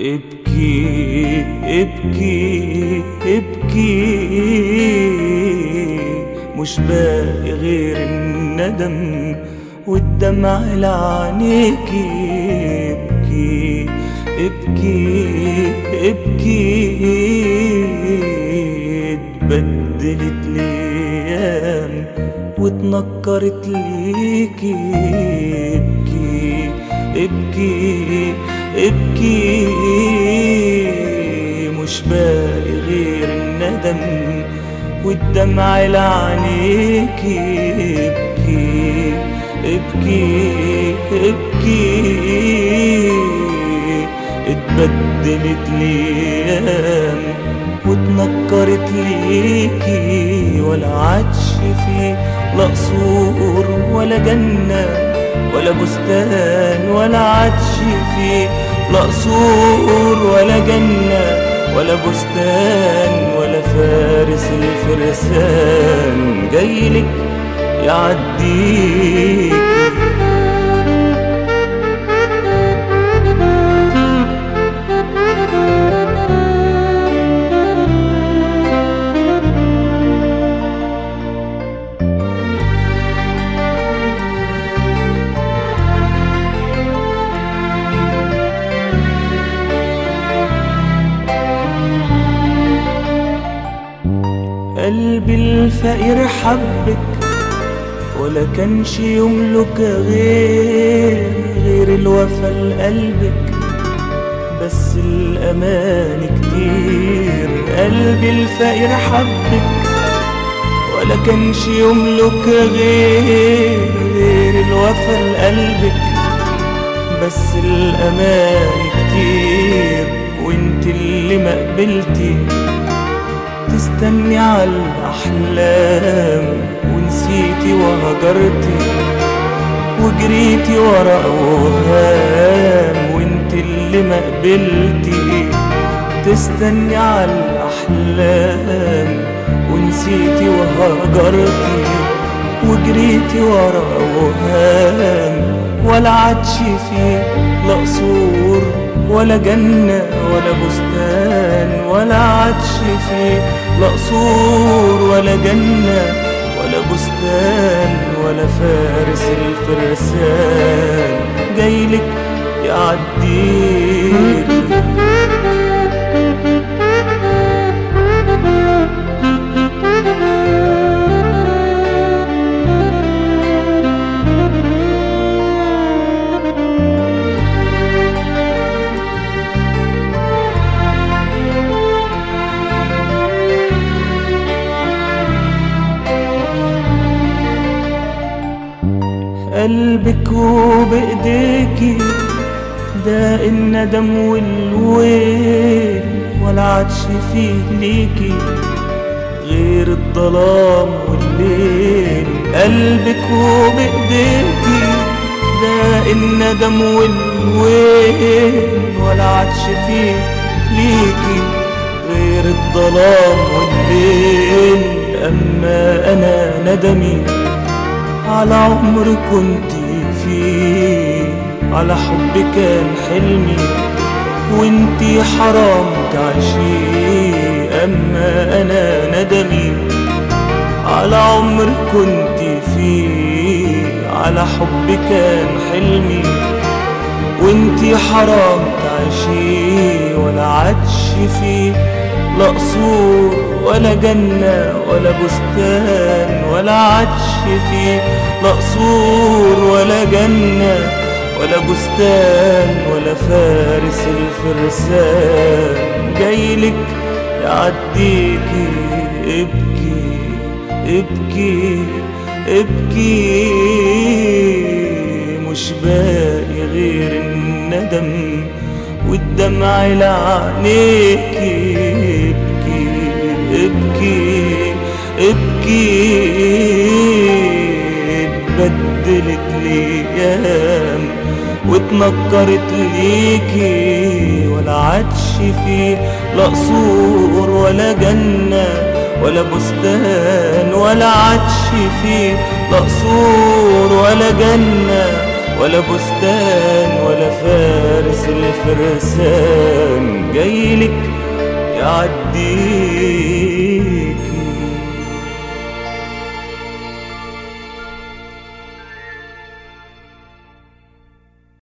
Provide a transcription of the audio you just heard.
ابكي ابكي ابكي مش باقي غير الندم والدمع لعينيكي ابكي ابكي ابكي اتبدلت الايام واتنكرت ليكي ابكي ابكي ابكي مش باقي غير الندم والدمع لعينيكي ابكي ابكي ابكي اتبدلت الايام واتنكرت ليكي ولا عادش في لا قصور ولا جنة ولا بستان ولا عادش في لا قصور ولا جنة ولا بستان ولا فارس الفرسان جايلك يعديك قلبي الفقير حبك ولا كانش يملك غير غير الوفا لقلبك بس الأمان كتير قلبي الفقير حبك ولا كانش يملك غير غير الوفا لقلبك بس الأمان كتير وانت اللي ما قبلتي تستني على الأحلام ونسيتي وهجرتي وجريتي ورا أوهام وانت اللي ما قبلتي تستني على الأحلام ونسيتي وهجرتي وجريتي ورا أوهام ولا عادش فيه لا قصور ولا جنة ولا بستان ولا عادش فيه لا قصور ولا جنة ولا بستان ولا فارس الفرسان جايلك يعديك قلبك وبإيديكي ده الندم والويل ولا عادش فيه ليكي غير الظلام والليل قلبك وبإيديكي ده الندم والويل ولا عادش فيه ليكي غير الظلام والليل أما أنا ندمي على عمر كنت فيه على حب كان حلمي وانتي حرام تعيشي اما انا ندمي على عمر كنت فيه على حب كان حلمي وانتي حرام تعيشي ولا عادش فيه لا قصور ولا جنة ولا بستان ولا عادش فيه لا قصور ولا جنة ولا بستان ولا فارس الفرسان جايلك يعديكي ابكي ابكي ابكي مش باقي غير الندم والدمع لعينيكي ابكي ابكي اتبدلت الايام واتنكرت ليكي ولا عادش فيه لا قصور ولا جنة ولا بستان ولا عادش فيه لا قصور ولا جنة ولا بستان ولا فارس الفرسان يعدي